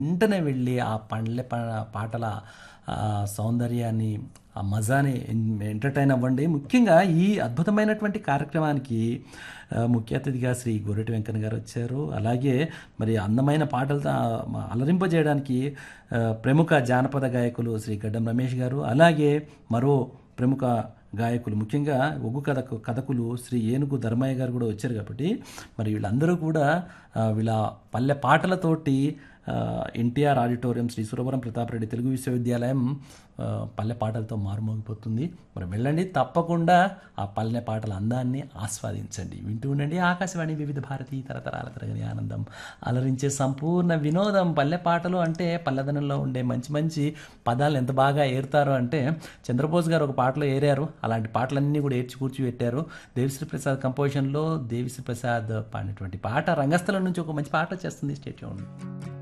వెంటనే వెళ్ళి ఆ పళ్ళె ప- పాటల ఆ, సౌందర్యాన్ని ఆ మజాని ఎన్- ఎంటర్టైన్ అవ్వండి ముఖ్యంగా ఈ అద్భుతమైనటువంటి కార్యక్రమానికి ఆ, ముఖ్య అతిథిగా శ్రీ గొర్రెటి వెంకన్న గారు వచ్చారు అలాగే మరి అందమైన పాటలతో ఆ, మ- అలరింపజేయడానికి ఆ, ప్రముఖ జానపద గాయకులు శ్రీ గడ్డం రమేష్ గారు అలాగే మరో ప్రముఖ గాయకులు ముఖ్యంగా ఒగ్గు కథకు కథకులు శ్రీ ఏనుగు ధర్మయ్య గారు కూడా వచ్చారు కాబట్టి మరి వీళ్ళందరూ కూడా ఆ, వీళ్ళ పల్లె పాటలతోటి ఎన్టీఆర్ ఆడిటోరియం శ్రీ సురవరం ప్రతాపరెడ్డి తెలుగు విశ్వవిద్యాలయం ఆ, పల్లె పాటలతో మారుమోగిపోతుంది మరి వెళ్ళండి తప్పకుండా ఆ పల్లె పాటల అందాన్ని ఆస్వాదించండి వింటూ ఉండండి ఆకాశవాణి వివిధ భారతి తరతరాల తరగని ఆనందం అలరించే సంపూర్ణ వినోదం పల్లె పాటలు అంటే పల్లెదనంలో ఉండే మంచి మంచి పదాలు ఎంత బాగా ఏరుతారో అంటే చంద్రబోస్ గారు ఒక పాటలో ఏరారు అలాంటి పాటలన్నీ కూడా ఏర్చి కూర్చిపెట్టారు దేవిశ్రీ ప్రసాద్ కంపోజిషన్లో దేవిశ్రీ ప్రసాద్ పాడినటువంటి పాట రంగస్థలం నుంచి ఒక మంచి పాట చేస్తుంది స్టేట్